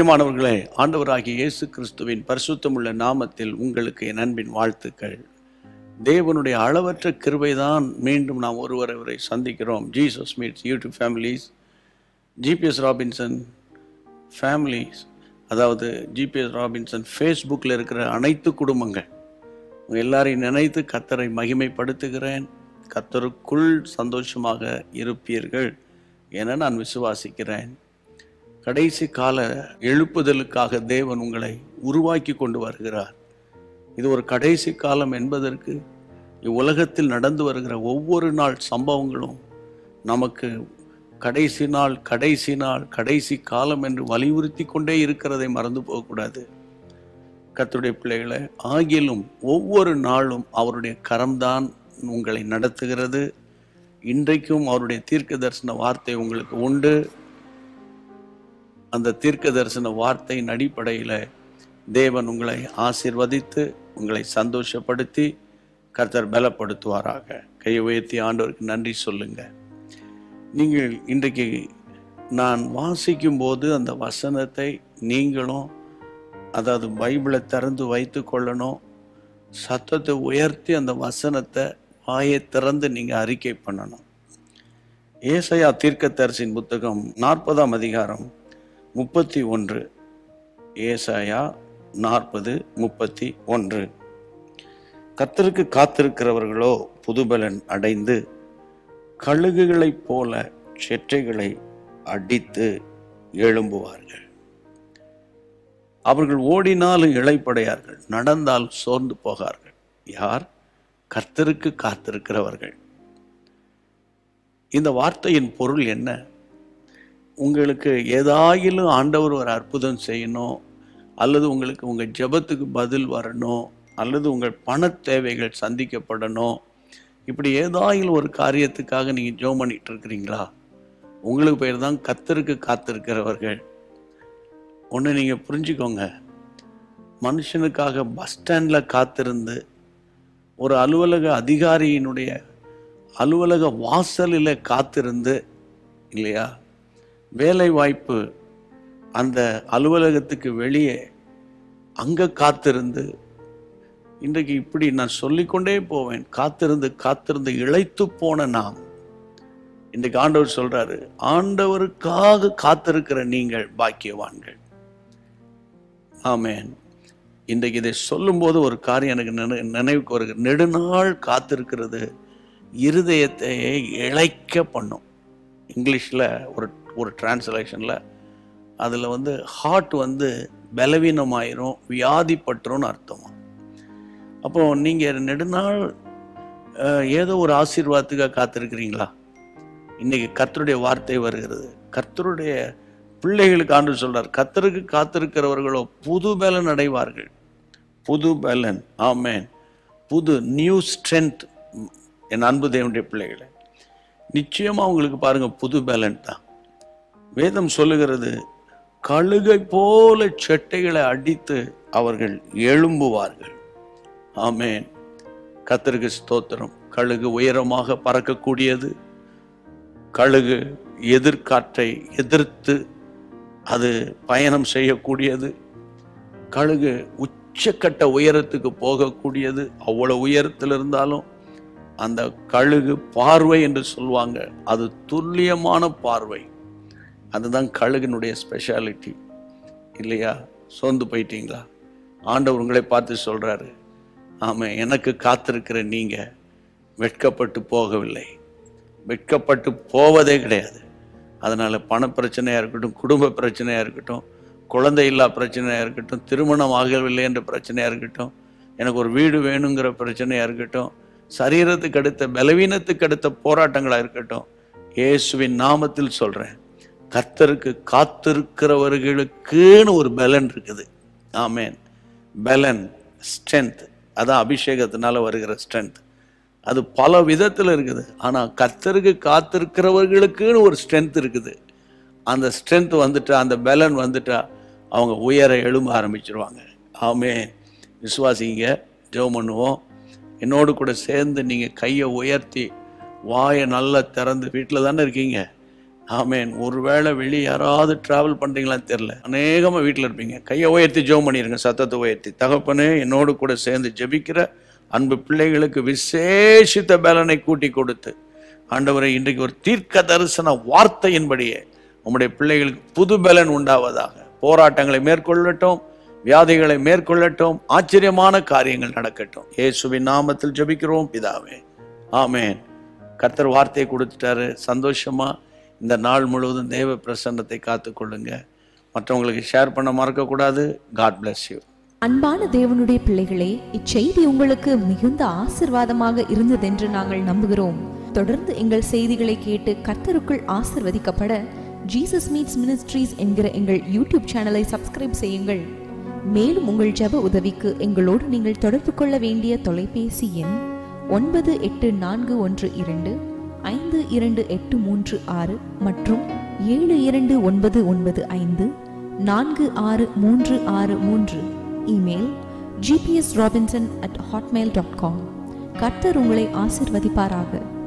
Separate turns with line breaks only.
பிரியமானவர்களே ஆண்டவராகிய இயேசு கிறிஸ்துவின் பரிசுத்தமுள்ள நாமத்தில் உங்களுக்கு என் அன்பின் வாழ்த்துக்கள் தேவனுடைய அளவற்ற கிருபைதான் மீண்டும் நாம் ஒருவரை ஒருவரை சந்திக்கிறோம் Jesus meets YouTube families GPS Robinson families அதாவது ஜிபிஎஸ் ராபின்சன் ஃபேஸ்புக்கில் இருக்கிற அனைத்து குடும்பங்கள் உங்க எல்லாரையும் நினைத்து கத்தரை மகிமைப்படுத்துகிறேன் கத்தருக்குள் சந்தோஷமாக இருப்பீர்கள் என நான் விசுவாசிக்கிறேன் கடைசி கால எழுப்புதலுக்காக தேவன் உங்களை உருவாக்கி கொண்டு வருகிறார் இது ஒரு கடைசி காலம் என்பதற்கு இவ்வுலகத்தில் நடந்து வருகிற ஒவ்வொரு நாள் சம்பவங்களும் நமக்கு கடைசி நாள் கடைசி நாள் கடைசி காலம் என்று வலியுறுத்தி கொண்டே இருக்கிறதை மறந்து போகக்கூடாது கர்த்தருடைய பிள்ளைகளை ஆகிலும் ஒவ்வொரு நாளும் அவருடைய கரம்தான் உங்களை நடத்துகிறது இன்றைக்கும் அவருடைய தீர்க்க தரிசன வார்த்தை உங்களுக்கு உண்டு அந்த தீர்க்க தரிசன வார்த்தையின் அடிப்படையில் தேவன் உங்களை ஆசீர்வதித்து உங்களை சந்தோஷப்படுத்தி கர்த்தர் பலப்படுத்துவாராக கையை உயர்த்தி ஆண்டவருக்கு நன்றி சொல்லுங்க நீங்கள் இன்றைக்கு நான் வாசிக்கும் போது அந்த வசனத்தை நீங்களும் அதாவது பைபிளை திறந்து வைத்து கொள்ளணும் சத்தத்தை உயர்த்தி அந்த வசனத்தை வாயை திறந்து நீங்கள் அறிக்கை பண்ணணும் ஏசையா தீர்க்கதரிசின் புத்தகம் நாற்பதாம் அதிகாரம் முப்பத்தி ஒன்று ஏசாயா நாற்பது முப்பத்தி ஒன்று கர்த்தருக்கு காத்திருக்கிறவர்களோ புதுபலன் அடைந்து கழுகுகளைப் போல செற்றைகளை அடித்து எழும்புவார்கள் அவர்கள் ஓடினாலும் இளைப்படையார்கள் நடந்தால் சோர்ந்து போகார்கள் யார் கர்த்தருக்கு காத்திருக்கிறவர்கள் இந்த வார்த்தையின் பொருள் என்ன உங்களுக்கு ஏதாயிலும் ஆண்டவர் ஒரு அற்புதம் செய்யணும் அல்லது உங்களுக்கு உங்கள் ஜெபத்துக்கு பதில் வரணும் அல்லது உங்கள் பண தேவைகள் சந்திக்கப்படணும் இப்படி ஏதாயிலும் ஒரு காரியத்துக்காக நீங்கள் ஜெபம் பண்ணிட்டு இருக்கிறீங்களா உங்களுக்கு பேர் தான் கத்தருக்கு காத்திருக்கிறவர்கள் ஒன்று நீங்கள் புரிஞ்சுக்கோங்க மனுஷனுக்காக பஸ் ஸ்டாண்டில் காத்திருந்து ஒரு அலுவலக அதிகாரியினுடைய அலுவலக வாசலில் காத்திருந்து இல்லையா வேலை வாய்ப்பு அந்த அலுவலகத்துக்கு வெளியே அங்கே காத்திருந்து இன்றைக்கு இப்படி நான் சொல்லிக்கொண்டே போவேன் காத்திருந்து காத்திருந்து இழைத்து போன நாம் இன்றைக்கு ஆண்டவர் சொல்றாரு ஆண்டவருக்காக காத்திருக்கிற நீங்கள் பாக்கியவான்கள் ஆமேன் இன்றைக்கு இதை சொல்லும்போது ஒரு காரியம் எனக்கு நினை நினைவுக்கு வருகிறது நெடுநாள் காத்திருக்கிறது இருதயத்தை இழைக்க பண்ணும் இங்கிலீஷில் ஒரு ஒரு டிரான்ஸ்லேஷனில் அதில் வந்து ஹார்ட் வந்து பலவீனமாயிரும் வியாதிப்பட்டுரும்னு அர்த்தமா அப்போ நீங்கள் நெடுநாள் அஹ், ஏதோ ஒரு ஆசீர்வாதத்துக்காக காத்திருக்கிறீங்களா இன்னைக்கு கர்த்தருடைய வார்த்தை வருகிறது கர்த்தருடைய பிள்ளைகளுக்கு ஆண்டு சொல்றார் கர்த்தருக்கு காத்திருக்கிறவர்களோ புது பலன் அடைவார்கள் புது பலன் ஆமேன் புது நியூ ஸ்ட்ரென்த் என் அன்பு தேவனுடைய பிள்ளைகளை நிச்சயமா உங்களுக்கு பாருங்க புது பலன் தான் வேதம் சொல்லுகிறது கழுகை போல செட்டைகளை அடித்து அவர்கள் எழும்புவார்கள் ஆமேன் கத்தருக்கு ஸ்தோத்திரம் கழுகு உயரமாக பறக்கக்கூடியது கழுகு எதிர்காற்றை எதிர்த்து அது பயணம் செய்யக்கூடியது கழுகு உச்சக்கட்ட உயரத்துக்கு போகக்கூடியது அவ்வளவு உயரத்தில் இருந்தாலும் அந்த கழுகு பார்வை என்று சொல்லுவாங்க அது துல்லியமான பார்வை அதுதான் கழுகினுடைய ஸ்பெஷாலிட்டி இல்லையா சோர்ந்து போயிட்டீங்களா ஆண்டவர் உங்களை பார்த்து சொல்றாரு ஆமா எனக்கு காத்திருக்கிற நீங்க வெட்கப்பட்டு போகவில்லை வெட்கப்பட்டு போவதே கிடையாது அதனால பண பிரச்சனையா இருக்கட்டும் குடும்ப பிரச்சனையா இருக்கட்டும் குழந்தை இல்லா பிரச்சனையா இருக்கட்டும் திருமணம் ஆகவில்லை என்ற பிரச்சனையா இருக்கட்டும் எனக்கு ஒரு வீடு வேணுங்கிற பிரச்சனையா இருக்கட்டும் சரீரத்துக்கு அடுத்த பலவீனத்துக்கு அடுத்த போராட்டங்களா இருக்கட்டும் இயேசுவின் நாமத்தில் சொல்றேன் கர்த்தருக்கு காத்திருக்கிறவர்களுக்குன்னு ஒரு பலன் இருக்குது ஆமேன் பலன் ஸ்ட்ரென்த் அதான் அபிஷேகத்தினால வருகிற ஸ்ட்ரென்த் அது பல விதத்தில் இருக்குது ஆனால் கர்த்தருக்கு காத்திருக்கிறவர்களுக்குன்னு ஒரு ஸ்ட்ரென்த் இருக்குது அந்த ஸ்ட்ரென்த் வந்துட்டா அந்த பலன் வந்துட்டா அவங்க உயர எழும்ப ஆரம்பிச்சிருவாங்க ஆமே விசுவாசிங்க ஜெபம் பண்ணுவோம் என்னோடு கூட சேர்ந்து நீங்கள் கையை உயர்த்தி வாயை நல்லா திறந்து வீட்டில் தானே இருக்கீங்க ஆமேன் ஒருவேளை வெளியே யாராவது டிராவல் பண்ணுறீங்களான்னு தெரில அநேகமாக வீட்டில் இருப்பீங்க கையை உயர்த்தி ஜெபம் பண்ணிடுங்க சத்தத்தை உயர்த்தி தகப்பனே என்னோடு கூட சேர்ந்து ஜெபிக்கிற அன்பு பிள்ளைகளுக்கு விசேஷித்த பலனை கூட்டி கொடுத்து ஆண்டவரை இன்றைக்கு ஒரு தீர்க்க தரிசன வார்த்தையின்படியே உம்முடைய பிள்ளைகளுக்கு புது பலன் உண்டாவதாக போராட்டங்களை மேற்கொள்ளட்டும் வியாதிகளை மேற்கொள்ளட்டும் ஆச்சரியமான காரியங்கள் நடக்கட்டும் இயேசுவின் நாமத்தில் ஜெபிக்கிறோம் பிதாவே ஆமேன் கர்த்தர் வார்த்தையை கொடுத்துட்டாரு சந்தோஷமா இந்த நாள் முழுவதும் தேவ பிரசன்னத்தை காத்துக்கொள்ளுங்க மற்றவங்களுக்கு ஷேர் பண்ண மறக்கக்கூடாது காட் bless யூ
அன்பான தேவனுடைய பிள்ளைகளே இச்செய்தி உங்களுக்கு மிகுந்த ஆசிர்வாதமாக இருந்ததென்று நாங்கள் நம்புகிறோம் தொடர்ந்து எங்கள் செய்திகளை கேட்டு கர்த்தருக்குள் ஆசிர்வதிக்கப்பட ஜீசஸ் மீட்ஸ் மினிஸ்ட்ரீஸ் என்கிற எங்கள் யூடியூப் சேனலை சப்ஸ்கிரைப் செய்யுங்கள் மேலும் உங்கள் ஜெப உதவிக்கு எங்களோடு நீங்கள் தொடர்பு கொள்ள வேண்டிய தொலைபேசி எண் ஒன்பது எட்டு நான்கு ஒன்று இரண்டு ஐந்து இரண்டு எட்டு மூன்று ஆறு மற்றும் ஏழு இரண்டு ஒன்பது ஒன்பது ஐந்து நான்கு ஆறு மூன்று ஆறு மூன்று email GPS Robinson at Hotmail dot com கர்த்தர் உங்களை ஆசிர்வதிப்பாராக